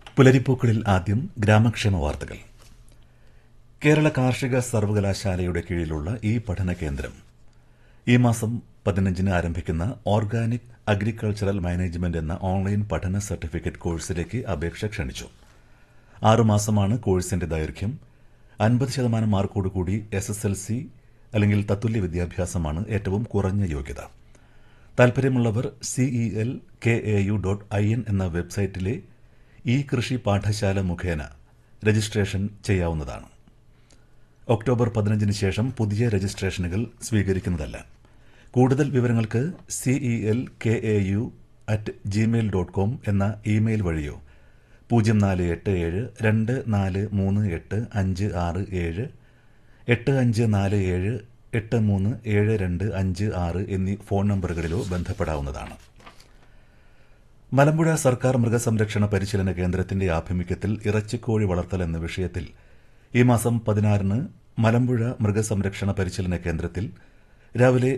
പുലരിപ്പൂക്കളിൽ ആദ്യം ഗ്രാമക്ഷേമ വാർത്തകൾ കേരള കാർഷിക സർവകലാശാലയുടെ കീഴിലുള്ള ഈ പഠന കേന്ദ്രം ഈ മാസം പതിനഞ്ചിന് ആരംഭിക്കുന്ന ഓർഗാനിക് അഗ്രികൾച്ചറൽ മാനേജ്മെന്റ് എന്ന ഓൺലൈൻ പഠന സർട്ടിഫിക്കറ്റ് കോഴ്സിലേക്ക് അപേക്ഷ ക്ഷണിച്ചു ആറുമാസമാണ് കോഴ്സിന്റെ ദൈർഘ്യം അൻപത് ശതമാനം മാർക്കോടുകൂടി എസ് എസ് എൽ സി അല്ലെങ്കിൽ തത്തുല്യ വിദ്യാഭ്യാസമാണ് ഏറ്റവും കുറഞ്ഞ യോഗ്യത താൽപര്യമുള്ളവർ C E L K A U dot I N എന്ന വെബ്സൈറ്റിലെ ഇ കൃഷി പാഠശാല മുഖേന രജിസ്ട്രേഷൻ ചെയ്യാവുന്നതാണ് ഒക്ടോബർ പതിനഞ്ചിന് ശേഷം പുതിയ രജിസ്ട്രേഷനുകൾ സ്വീകരിക്കുന്നതല്ല കൂടുതൽ വിവരങ്ങൾക്ക് C E L K A U at Gmail dot com എന്ന ഇമെയിൽ വഴിയോ പൂജ്യം നാല് എട്ട് ഏഴ് രണ്ട് നാല് മൂന്ന് എട്ട് അഞ്ച് ആറ് ഏഴ് എട്ട് അഞ്ച് നാല് ഏഴ് എട്ട് മൂന്ന് ഏഴ് രണ്ട് അഞ്ച് ആറ് എന്നീ ഫോൺ നമ്പറുകളിലോ ബന്ധപ്പെടാവുന്നതാണ് മലമ്പുഴ സർക്കാർ മൃഗസംരക്ഷണ പരിശീലന കേന്ദ്രത്തിന്റെ ആഭിമുഖ്യത്തിൽ ഇറച്ചിക്കോഴി വളർത്തൽ എന്ന വിഷയത്തിൽ ഈ മാസം പതിനാറിന് മലമ്പുഴ മൃഗസംരക്ഷണ പരിശീലന കേന്ദ്രത്തിൽ രാവിലെ